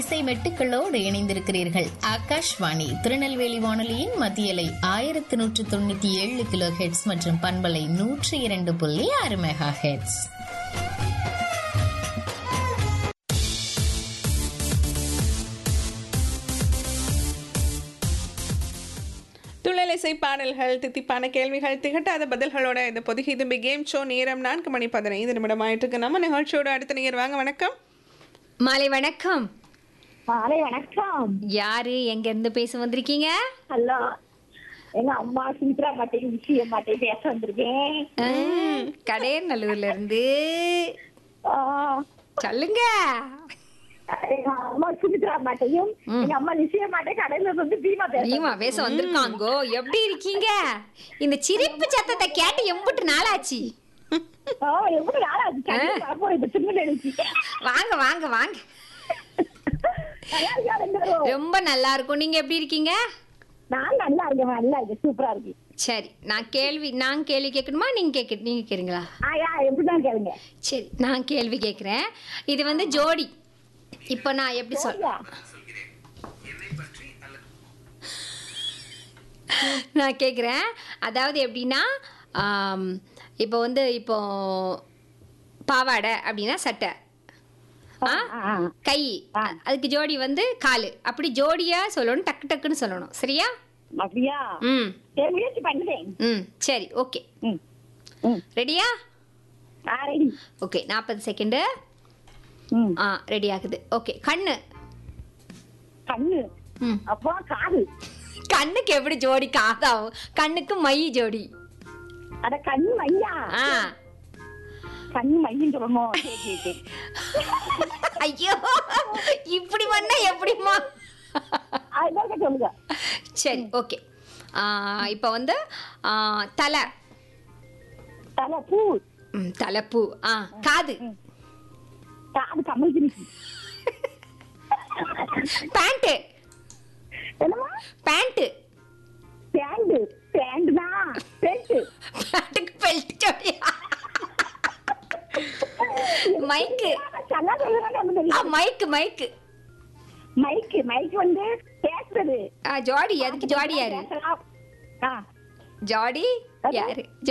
இசை மெட்டுக்களோடு இணைந்திருக்கிறீர்கள் ஆகாஷ்வாணி திருநெல்வேலி வானொலியின் மத்தியலை ஆயிரத்தி நூற்று தொண்ணூத்தி ஏழு கிலோ ஹெட்ஸ் மற்றும் பண்பலை நூற்றி இரண்டு புள்ளி ஆறு மெகா ஹெட்ஸ் துள்ளலிசை பாடல்கள் தித்திப்பான கேள்விகள் திகட்டாத பதில்களோட இந்த பொதுகி தும்பி கேம் ஷோ நேரம் நான்கு மணி பதினைந்து நிமிடம் ஆயிட்டு இருக்கு நம்ம நிகழ்ச்சியோட அடுத்த நேர் வாங்க வணக்கம் மாலை வணக்கம் மாலை வணக்கம் யாரு எங்க இருந்து பேச வந்திருக்கீங்க ஹலோ எங்க அம்மா சுமித்ரா மாட்டையும் விஷயம் மாட்டையும் பேச வந்திருக்கேன் ஆ, கடையநல்லூர்ல இருந்து ஆ, சொல்லுங்க எங்க அம்மா சுமித்ரா மாட்டையும் எங்க அம்மா நிச்சய மாட்டை கடையில வந்து பீமா பேச நீமா பேச வந்திருக்காங்கோ எப்படி இருக்கீங்க இந்த சிரிப்பு சத்தத்தை கேட்டு எம்புட்டு நாளாச்சு ஆ, எப்படி யாரா அது கண்டிப்பா வரப்போறேன் இப்ப சின்ன நினைச்சு வாங்க வாங்க வாங்க நல்லா இருக்கா ரெண்டு பேரும்? ரொம்ப நல்லா இருக்கும் நீங்க எப்படி இருக்கீங்க நான் நல்லா இருக்கேன் நல்லா இருக்கேன் சூப்பரா இருக்கு சரி நான் கேள்வி நான் கேள்வி கேட்கணுமா நீங்க கேட்க நீங்க கேக்குறீங்களா ஆயா எப்படிதான் கேளுங்க சரி நான் கேள்வி கேட்குறேன் இது வந்து ஜோடி இப்போ நான் எப்படி சொல் சரியா? நான் கேட்குறேன் அதாவது எப்படின்னா ஆம், இப்போ வந்து இப்போ பாவாடை அப்படின்னா சட்டை ஆ ஆ, ஆ. கை ஆ. அதுக்கு ஜோடி வந்து காலு அப்படி ஜோடியா சொல்லணும் டக்கு டக்குன்னு சொல்லணும் சரியா அப்படியா ம் சரி முயற்சி பண்ணுறேன் ம் சரி ஓகே ம் ம் ரெடியா ஆ ரெடி ஓகே நாற்பது செகண்டு ம் ஆ ரெடி ஆகுது ஓகே கண்ணு கண்ணு ம் அப்போ காது கண்ணுக்கு எப்படி ஜோடி காதாவும் கண்ணுக்கு மை ஜோடி அட கண்ணு மையா ஆ கண்ணு மையின்னு சொல்லணும் சரி சரி சரி ஐயோ இப்படி பண்ணா எப்படிம்மா அதுதான் சொல்லுங்க சரி ஓகே இப்போ வந்து ஆ, தலை தலை பூ ம், தலைப்பூ ஆ காது காது கமல் கிணிக்கு பேண்ட்டு என்னமா பேண்ட்டு பேண்டு பேண்டு தான் பேண்டு பேண்ட்டுக்கு பெல்ட் ஜோடியா மைக்கு நல்லா சொல்லுறாங்க ஆ தெரியும் மைக்கு மைக்கு மைக்கு மைக்கு வந்து பேசுறது ஆ ஜோடி எதுக்கு ஜோடி யாரு பேசலாம். ஆ ஜோடி யாரு